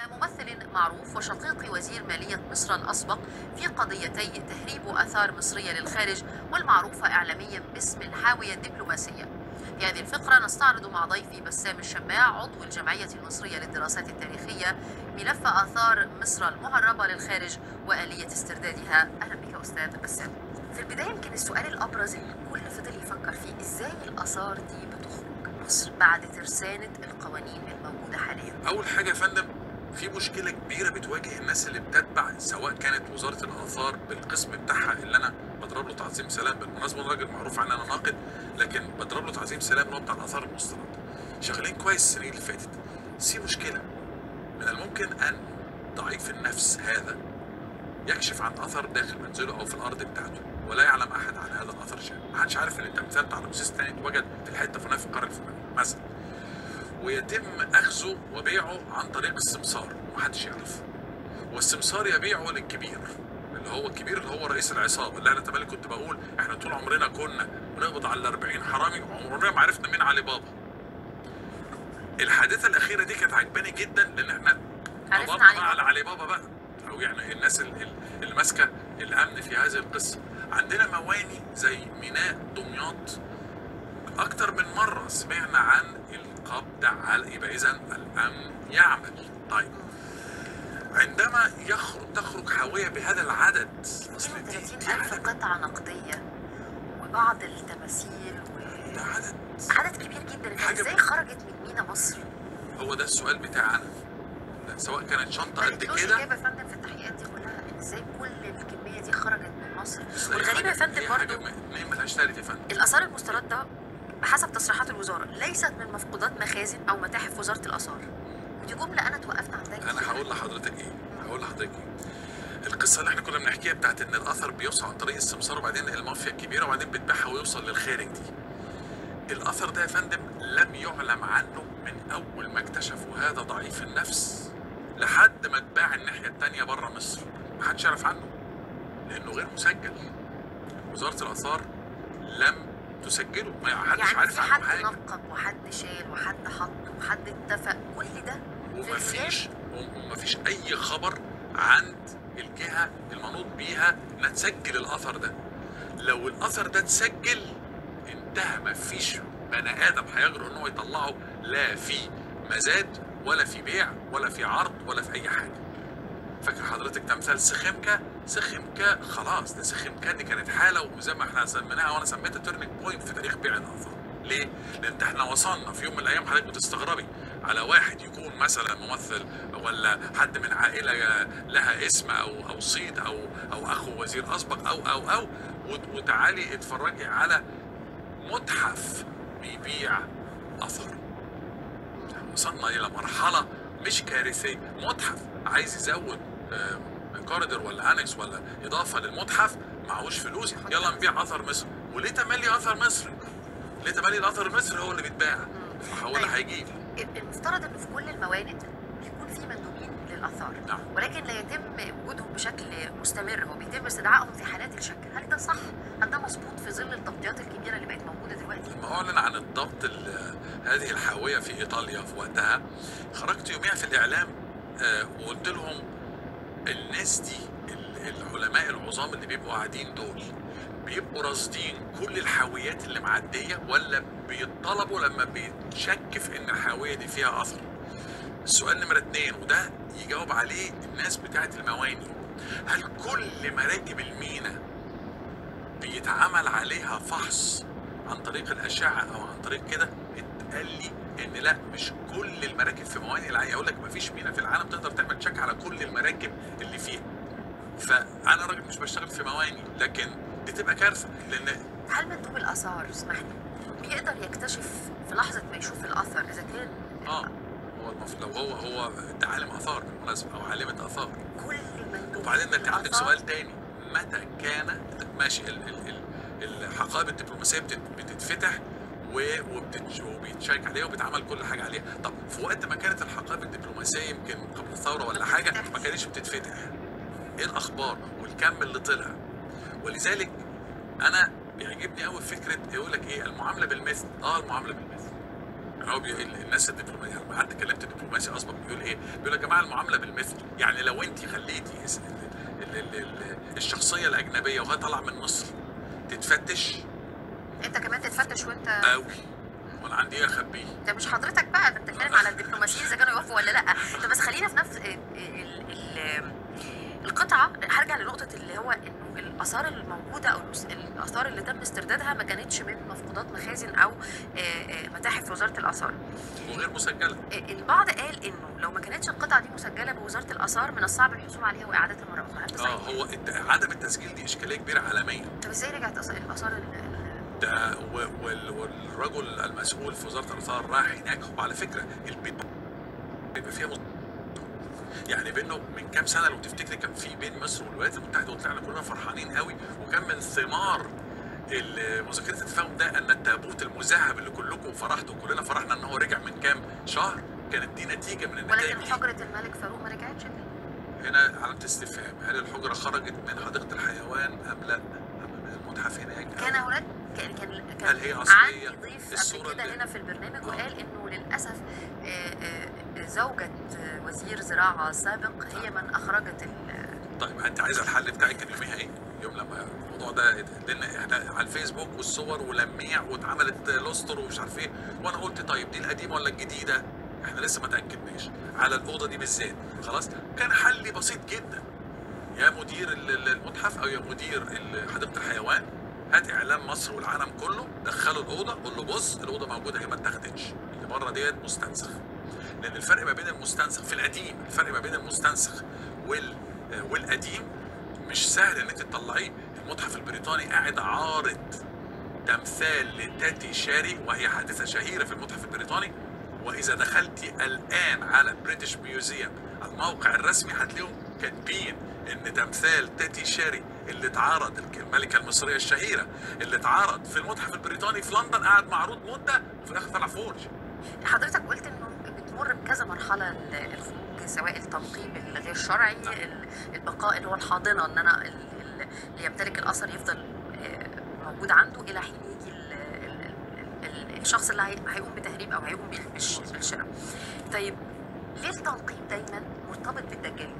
ممثل معروف وشقيق وزير مالية مصر الأسبق في قضيتي تهريب آثار مصرية للخارج والمعروفة إعلاميا باسم الحاوية الدبلوماسية في هذه الفقرة نستعرض مع ضيفي بسام الشماع عضو الجمعية المصرية للدراسات التاريخية ملف آثار مصر المهربة للخارج وآلية استردادها أهلا بك أستاذ بسام في البداية يمكن السؤال الأبرز اللي الكل فضل يفكر فيه إزاي الآثار دي بتخرج مصر بعد ترسانة القوانين الموجودة حاليا اول حاجه يا فندم في مشكله كبيره بتواجه الناس اللي بتتبع سواء كانت وزاره الاثار بالقسم بتاعها اللي انا بضرب له تعظيم سلام بالمناسبه أنا راجل معروف عني انا ناقد لكن بضرب له تعظيم سلام اللي هو بتاع الاثار المستردة شغالين كويس السنين اللي فاتت بس في مشكله من الممكن ان ضعيف النفس هذا يكشف عن اثر داخل منزله او في الارض بتاعته ولا يعلم احد عن هذا الاثر شيء ما حدش عارف ان التمثال بتاع رمسيس الثاني اتوجد في الحته الفلانيه في القرن الفلاني مثلا ويتم اخذه وبيعه عن طريق السمسار ومحدش يعرف والسمسار يبيعه للكبير اللي هو الكبير اللي هو رئيس العصابه اللي انا تملي كنت بقول احنا طول عمرنا كنا بنقبض على ال 40 حرامي وعمرنا ما عرفنا مين علي بابا الحادثه الاخيره دي كانت عجباني جدا لان احنا عرفنا قبضنا علي بقى على بابا. علي بابا بقى او يعني الناس ال- ال- اللي ماسكه الامن في هذه القصه عندنا مواني زي ميناء دمياط اكتر من مره سمعنا عن القبض على يبقى اذا الامن يعمل طيب عندما يخرج تخرج حاويه بهذا العدد اصل دي, 32 دي ألف عدد قطعة نقدية وبعض التماثيل ده عدد وعدد كبير جدا انت حاجة ازاي ب- خرجت من مينا مصر؟ هو ده السؤال بتاعي انا سواء كانت شنطه ما قد لقيتلوش كده إجابة يا فندم في التحقيقات دي كلها إن ازاي كل الكمية دي خرجت من مصر بس هي والغريب يا حاجة- فندم هي حاجة برضو ما- اتنين ملهاش تالت يا فندم الآثار المستردة بحسب تصريحات الوزارة ليست من مفقودات مخازن أو متاحف وزارة الآثار ودي جملة أنا توقفت عندها انا هقول لحضرتك ايه هقول لحضرتك ايه القصه اللي احنا كنا بنحكيها بتاعت ان الاثر بيوصل عن طريق السمسار وبعدين المافيا الكبيره وبعدين بتبيعها ويوصل للخارج دي الاثر ده يا فندم لم يعلم عنه من اول ما اكتشفوا هذا ضعيف النفس لحد ما اتباع الناحيه الثانيه بره مصر محدش يعرف عنه لانه غير مسجل وزاره الاثار لم تسجله ما حدش يعني عارف في عنه حد حاجه نقب وحد شال وحد حط وحد اتفق كل ده ومفيش ومفيش اي خبر عند الجهه المنوط بيها انها تسجل الاثر ده لو الاثر ده اتسجل انتهى مفيش بني ادم هيجرؤ ان هو يطلعه لا في مزاد ولا في بيع ولا في عرض ولا في اي حاجه فاكر حضرتك تمثال سخمكه سخمكه خلاص ده سخمكه دي كانت حاله وزي ما احنا سميناها وانا سميتها تيرنينج بوينت في تاريخ بيع الاثار ليه؟ لان احنا وصلنا في يوم من الايام حضرتك بتستغربي على واحد يكون مثلا ممثل ولا حد من عائله لها اسم او او صيت او او اخو وزير اسبق او او او وت- وتعالي اتفرجي على متحف بيبيع اثر وصلنا الى مرحله مش كارثيه متحف عايز يزود آه، كوريدور ولا انكس ولا اضافه للمتحف معهوش فلوس يلا نبيع اثر مصر وليه تملي اثر مصر ليه تملي الاثر المصري هو اللي بيتباع هو اللي طيب. هيجيب المفترض ان في كل الموانئ بيكون في مندوبين للاثار نعم. ولكن لا يتم وجودهم بشكل مستمر وبيتم استدعائهم في حالات الشك هل ده صح هل ده مظبوط في ظل التغطيات الكبيره اللي بقت موجوده دلوقتي لما اعلن عن الضبط ال- هذه الحاويه في ايطاليا في وقتها خرجت يوميها في الاعلام آه، وقلت لهم الناس دي ال- العلماء العظام اللي بيبقوا قاعدين دول بيبقوا راصدين كل الحاويات اللي معديه ولا بيطلبوا لما بيتشك في ان الحاويه دي فيها اثر السؤال نمرة اتنين وده يجاوب عليه الناس بتاعت المواني هل كل مراكب المينا بيتعمل عليها فحص عن طريق الأشعة أو عن طريق كده اتقال لي إن لا مش كل المراكب في موانئ العالم أقول لك مفيش مينا في العالم تقدر تعمل تشيك على كل المراكب اللي فيها فأنا راجل مش بشتغل في مواني لكن دي تبقى كارثة لأن هل مندوب الاثار اسمح لي بيقدر يكتشف في لحظه ما يشوف الاثر اذا كان اه هو المفروض لو هو هو ده عالم آثار بالمناسبة أو عالمة آثار كل مندوب وبعدين ده انت عندك الآثار سؤال تاني متى كان ماشي ال ال ال الحقائب الدبلوماسيه بتت بتتفتح و- وبتت- وبيتشارك عليها وبيتعمل كل حاجه عليها طب في وقت ما كانت الحقائب الدبلوماسيه يمكن قبل الثوره ولا حاجه ما كانتش بتتفتح ايه الاخبار والكم اللي طلع ولذلك انا بيعجبني قوي فكره يقول لك ايه المعامله بالمثل اه المعامله بالمثل يعني هو بيقول الناس الدبلوماسيه لما قعدت كلمت دبلوماسي اسبق بيقول ايه؟ بيقول يا جماعه المعامله بالمثل يعني لو انت خليتي اس- ال- ال- ال- ال- الشخصيه الاجنبيه وهي طالعه من مصر تتفتش انت كمان تتفتش وانت قوي وانا عندي ايه اخبيه؟ ده مش حضرتك بقى ده بتتكلم على الدبلوماسيين اذا كانوا يوافقوا ولا لا طب بس خلينا في نفس ال ال ال القطعه هرجع لنقطه اللي هو انه الاثار الموجوده او الأس- الاثار اللي تم استردادها ما كانتش من مفقودات مخازن او آه، آه، متاحف وزاره الاثار وغير مسجله آه، البعض قال انه لو ما كانتش القطعه دي مسجله بوزاره الاثار من الصعب الحصول عليها واعادتها مره اخرى هل ده اه صحيح؟ هو الت- عدم التسجيل دي اشكاليه كبيره عالميا طب ازاي رجعت أث- الاثار ال- ال- ده و- وال- والرجل المسؤول في وزاره الاثار راح هناك وعلى فكره البيت بيبقى فيها مص- يعني بينه من كام سنه لو تفتكري كان في بين مصر والولايات المتحده وطلعنا كلنا فرحانين قوي وكان من ثمار ال- مذكره التفاهم ده ان التابوت المذهب اللي كلكم فرحتوا وكلنا فرحنا ان هو رجع من كام شهر كانت دي نتيجه من النتائج ولكن دي. حجره الملك فاروق ما رجعتش دي. هنا علامه استفهام هل الحجره خرجت من حديقه الحيوان ام لا؟ أم المتحف هناك أم كان هناك كان كان كان هل هي أصلية؟ عندي ضيف الصورة قبل كده اللي- هنا في البرنامج آه. وقال انه للاسف آه، آه، زوجة آه، وزير زراعة سابق هي من اخرجت ال- طيب انت عايز الحل بتاعك كان يوميها ايه؟ يوم لما الموضوع ده لان احنا على الفيسبوك والصور ولميع واتعملت لوستر ومش عارف ايه وانا قلت طيب دي القديمه ولا الجديده؟ احنا لسه ما تاكدناش على الاوضه دي بالذات خلاص؟ كان حل بسيط جدا يا مدير ال- ال- المتحف او يا مدير ال- حديقه الحيوان هات اعلام مصر والعالم كله دخله الاوضه قول له بص الاوضه موجوده هي ما اتاخدتش اللي بره ديت مستنسخ لان الفرق ما بين المستنسخ في القديم الفرق ما بين المستنسخ وال آه، والقديم مش سهل ان انت تطلعيه المتحف البريطاني قاعد عارض تمثال لتاتي شاري وهي حادثه شهيره في المتحف البريطاني واذا دخلت الان على بريتش ميوزيوم الموقع الرسمي هتلاقيهم كاتبين ان تمثال تاتي شاري اللي اتعرض الك- الملكه المصريه الشهيره اللي اتعرض في المتحف البريطاني في لندن قعد معروض مده وفي الاخر طلع فورج حضرتك قلت انه بتمر بكذا مرحلة ال- الخروج سواء التنقيب الغير شرعي نعم. ال- البقاء اللي هو الحاضنة ان انا ال- ال- اللي يمتلك الاثر يفضل آه، موجود عنده الى حين يجي ال- ال- ال- ال- الشخص اللي هي- هيقوم بتهريب او هيقوم بالش- بالشراء طيب ليه التنقيب دايما مرتبط بالدجالين؟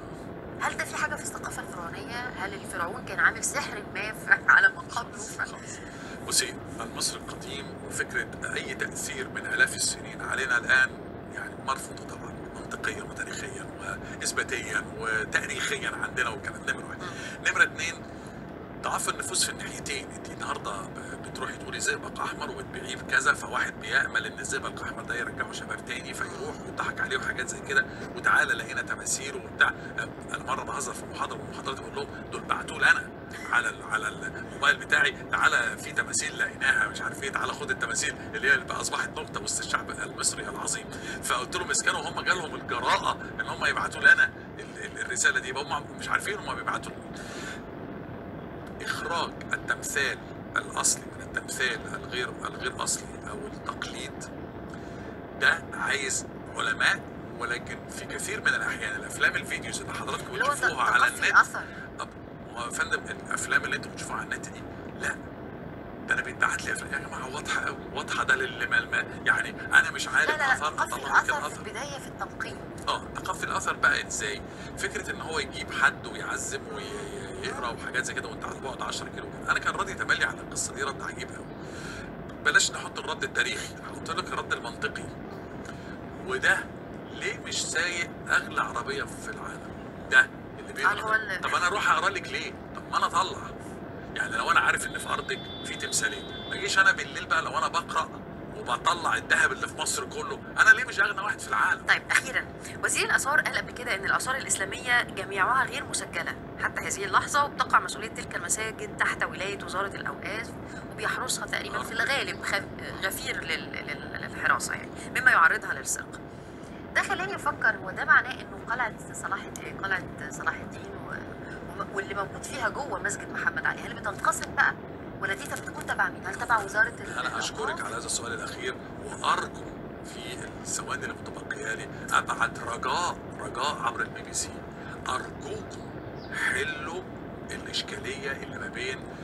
هل ده في حاجه في الثقافه الفرعونيه؟ هل الفرعون كان عامل سحر ما في- على ما قبله؟ ف- خلاص بصي المصري القديم وفكره اي تاثير من الاف السنين علينا الان يعني مرفوضه طبعا منطقيا وتاريخيا واثباتيا وتاريخيا عندنا والكلام نمره واحد نمره اثنين ضعف النفوس في الناحيتين انت النهارده ب- بتروحي تقولي زئبق احمر وتبيعيه بكذا فواحد بيامل ان الزئبق الاحمر ده يرجعه شباب تاني فيروح ويضحك عليه وحاجات زي كده وتعالى لقينا تماثيل وبتاع انا مره بهزر في محاضره من المحاضرات بقول لهم دول بعتوا لي انا على ال- على الموبايل بتاعي تعالى في تماثيل لقيناها مش عارف ايه تعالى خد التماثيل اللي هي اللي اصبحت نكته وسط الشعب المصري العظيم فقلت لهم اسكنوا هم جالهم الجراءه ان هم يبعتوا لنا ال- ال- الرساله دي يبقى هم مش عارفين هم بيبعتوا لمين. اخراج التمثال الاصلي من التمثال الغير الغير اصلي او التقليد ده عايز علماء ولكن في كثير من الاحيان الافلام الفيديوز اللي حضراتكم اللي هو بتشوفوها على تقصي النت الاثر طب هو يا فندم الافلام اللي انتم بتشوفوها على النت دي لا ده انا بيتبعت لي افلام يا جماعه واضحه قوي واضحه ده للي ما ما- يعني انا مش عارف لا لا لا اثار تقصي اطلع لك الاثر في الاثر البدايه في التنقيب اه تقفي الاثر بقى ازاي؟ فكره ان هو يجيب حد ويعذبه ويقرا وحاجات زي كده وانت على بعد 10 كيلو انا كان ردي تملي على القصه دي رد عجيب قوي بلاش نحط الرد التاريخي هحط لك الرد المنطقي وده ليه مش سايق اغلى عربيه في العالم ده اللي آه، اللي هو بيقرا ال- طب انا اروح اقرا لك ليه؟ طب ما انا اطلع يعني لو انا عارف ان في ارضك في تمثالين ما اجيش انا بالليل بقى لو انا بقرا وبطلع الذهب اللي في مصر كله انا ليه مش اغنى واحد في العالم؟ طيب اخيرا وزير الاثار قال قبل كده ان الاثار الاسلاميه جميعها غير مسجله حتى هذه اللحظه وبتقع مسؤوليه تلك المساجد تحت ولايه وزاره الاوقاف وبيحرسها تقريبا في الغالب خ- غفير لل- لل- للحراسه يعني مما يعرضها للسرقه ده خلاني افكر هو ده معناه انه قلعه صلاح الدين قلعه صلاح الدين و... وم- واللي موجود فيها جوه مسجد محمد علي هل بتنقسم بقى ولا دي تكون تبع مين؟ هل تبع وزاره ال- انا اشكرك الأوقاف؟ على هذا السؤال الاخير وارجو في الثواني المتبقيه لي ابعت رجاء رجاء عبر البي بي سي ارجوكم حلوا الاشكاليه اللي ما بين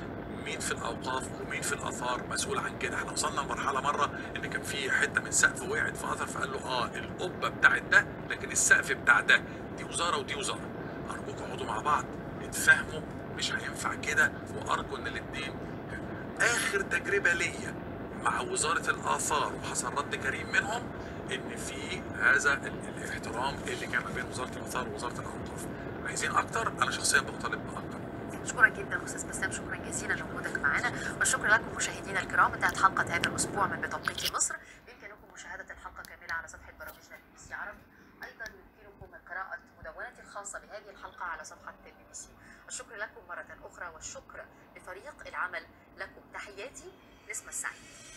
ومين في الاوقاف ومين في الاثار مسؤول عن كده احنا وصلنا لمرحله مره ان كان في حته من سقف وقعت في اثر فقال له اه القبه بتاعت ده لكن السقف بتاع ده دي وزاره ودي وزاره ارجوكم اقعدوا مع بعض اتفاهموا مش هينفع كده وارجو ان الاثنين اخر تجربه ليا مع وزاره الاثار وحصل رد كريم منهم ان في هذا ال- الاحترام اللي كان ما بين وزاره الاثار ووزاره الاوقاف عايزين اكتر انا شخصيا بطالب باكتر اشكرك جدا استاذ بسام شكرا جزيلا لوجودك معنا والشكر لكم مشاهدينا الكرام انتهت حلقه هذا الاسبوع من بتوقيت مصر يمكنكم مشاهده الحلقه كامله على صفحه برامجنا بي بي سي عربي ايضا يمكنكم قراءه مدونتي الخاصه بهذه الحلقه على صفحه البي بي سي الشكر لكم مره اخرى والشكر لفريق العمل لكم تحياتي نسمه السعيد